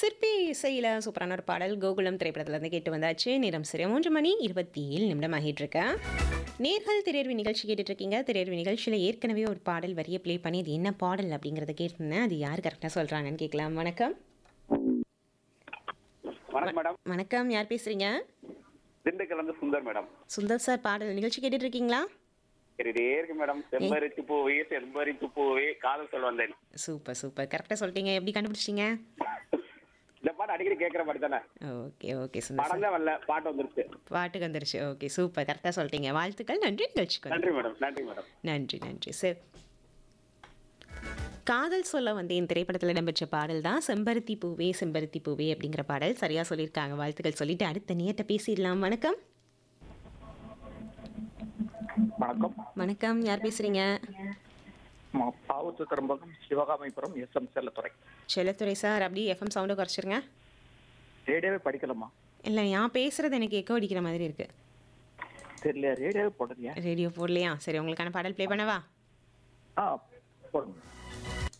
சிற்பி இசையில் சூப்பரான ஒரு பாடல் கோகுலம் திரைப்படத்துலேருந்து கேட்டு வந்தாச்சு நேரம் சரியா மூன்று மணி இருபத்தி ஏழு நிமிடம் ஆகிட்டு இருக்கேன் நேர்கள் திரையர்வு நிகழ்ச்சி கேட்டுட்டு இருக்கீங்க திரையர்வு நிகழ்ச்சியில் ஏற்கனவே ஒரு பாடல் வரியை ப்ளே பண்ணி அது என்ன பாடல் அப்படிங்கிறத கேட்டிருந்தேன் அது யார் கரெக்டாக சொல்கிறாங்கன்னு கேட்கலாம் வணக்கம் வணக்கம் மேடம் வணக்கம் யார் பேசுகிறீங்க திண்டுக்கல் வந்து சுந்தர் மேடம் சுந்தர் சார் பாடல் நிகழ்ச்சி கேட்டுட்டு இருக்கீங்களா சரிதே இருக்கு மேடம் செம்பரித்து பூவே செம்பரித்து பூவே காதல் சொல்ல வந்தேன் சூப்பர் சூப்பர் கரெக்டாக சொல்லிட்டீங்க எப்படி கண்டுபிடிச்சிங்க இந்த பாட்டு அடிக்கடி கேட்கிற பாட்டு தானே ஓகே ஓகே சுந்தர் சார் படம் தான் வரல பாட்டு வந்துருச்சு பாட்டுக்கு வந்துருச்சு ஓகே சூப்பர் கரெக்டாக சொல்லிட்டீங்க வாழ்த்துக்கள் நன்றி நிகழ்ச்சிக்கு வந்து. நன்றி மேடம் நன்றி மேடம் நன்றி நன்றி சார் காதல் சொல்ல வந்தேன் திரைப்படத்தில் இடம்பெற்ற பாடல் தான் செம்பருத்தி பூவே செம்பருத்தி பூவே அப்படிங்கிற பாடல் சரியாக சொல்லியிருக்காங்க வாழ்த்துக்கள் சொல்லிட்டு அடுத்த நேரத்தை பேசிடலாம் வணக்கம் வணக்கம் வணக்கம் யார் பேசுகிறீங்க ம- பாவத்து திரும்பகம் Sivakamipuram S M Chellathurai Chellathurai sir அப்படி எஃப்எம் சவுண்டை குறைச்சிருங்க ரேடியோவே படிக்கலாமா இல்லை நான் பேசுகிறது எனக்கு எக்கோ அடிக்கிற மாதிரி இருக்குது தெரியல ரேடியோவே போடுறியா ரேடியோ போடலையா சரி உங்களுக்கான பாடல் ப்ளே பண்ணவா ஆ போடுங்க